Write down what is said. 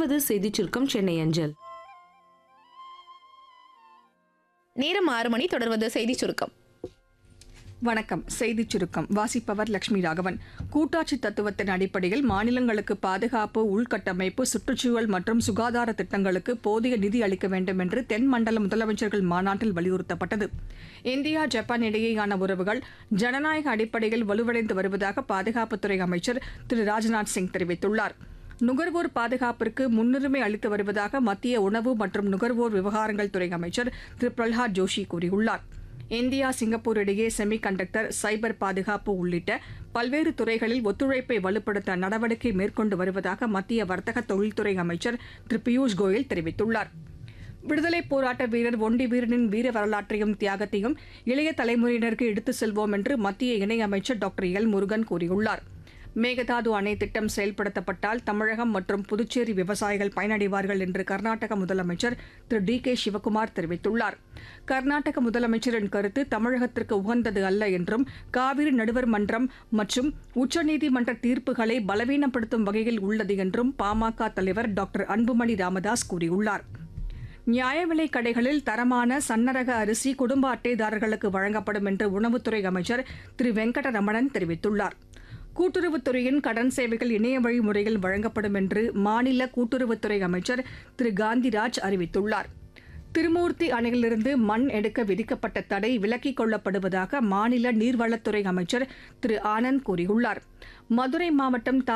தொடர்வது செய்திச் சுருக்கம் சென்னை அஞ்சல் நேரம் ஆறு மணி தொடர்வது செய்தி சுருக்கம் வணக்கம் செய்திச் சுருக்கம் வாசிப்பவர் லட்சுமி ராகவன் கூட்டாட்சி தத்துவத்தின் அடிப்படையில் மாநிலங்களுக்கு பாதுகாப்பு உள்கட்டமைப்பு சுற்றுச்சூழல் மற்றும் சுகாதார திட்டங்களுக்கு போதிய நிதி அளிக்க வேண்டும் என்று தென் மண்டல முதலமைச்சர்கள் மாநாட்டில் வலியுறுத்தப்பட்டது இந்தியா ஜப்பான் இடையேயான உறவுகள் ஜனநாயக அடிப்படையில் வலுவடைந்து வருவதாக பாதுகாப்புத்துறை அமைச்சர் திரு ராஜ்நாத் சிங் தெரிவித்துள்ளார் நுகர்வோர் பாதுகாப்பிற்கு முன்னுரிமை அளித்து வருவதாக மத்திய உணவு மற்றும் நுகர்வோர் விவகாரங்கள் துறை அமைச்சர் திரு பிரல்ஹாத் ஜோஷி கூறியுள்ளார் இந்தியா சிங்கப்பூர் இடையே செமி கண்டக்டர் சைபர் பாதுகாப்பு உள்ளிட்ட பல்வேறு துறைகளில் ஒத்துழைப்பை வலுப்படுத்த நடவடிக்கை மேற்கொண்டு வருவதாக மத்திய வர்த்தக தொழில்துறை அமைச்சர் திரு பியூஷ் கோயல் தெரிவித்துள்ளார் விடுதலைப் போராட்ட வீரர் ஒண்டி வீரனின் வீர வரலாற்றையும் தியாகத்தையும் இளைய தலைமுறையினருக்கு எடுத்துச் செல்வோம் என்று மத்திய இணையமைச்சர் டாக்டர் எல் முருகன் கூறியுள்ளார் மேகதாது அணை திட்டம் செயல்படுத்தப்பட்டால் தமிழகம் மற்றும் புதுச்சேரி விவசாயிகள் பயனடைவார்கள் என்று கர்நாடக முதலமைச்சர் திரு டி கே சிவக்குமார் தெரிவித்துள்ளார் கர்நாடக முதலமைச்சரின் கருத்து தமிழகத்திற்கு உகந்தது அல்ல என்றும் காவிரி நடுவர் மன்றம் மற்றும் உச்சநீதிமன்ற தீர்ப்புகளை பலவீனப்படுத்தும் வகையில் உள்ளது என்றும் பாமக தலைவர் டாக்டர் அன்புமணி ராமதாஸ் கூறியுள்ளார் நியாய விலைக் கடைகளில் தரமான சன்னரக அரிசி குடும்ப அட்டைதாரர்களுக்கு வழங்கப்படும் என்று உணவுத்துறை அமைச்சர் திரு வெங்கடரமணன் தெரிவித்துள்ளார் கூட்டுறவுத்துறையின் கடன் சேவைகள் இணைய வழி முறையில் வழங்கப்படும் என்று மாநில கூட்டுறவுத்துறை அமைச்சர் திரு காந்திராஜ் அறிவித்துள்ளார் திருமூர்த்தி அணையிலிருந்து மண் எடுக்க விதிக்கப்பட்ட தடை விலக்கிக் கொள்ளப்படுவதாக மாநில நீர்வளத்துறை அமைச்சர் திரு ஆனந்த் கூறியுள்ளார் மதுரை மாவட்டம்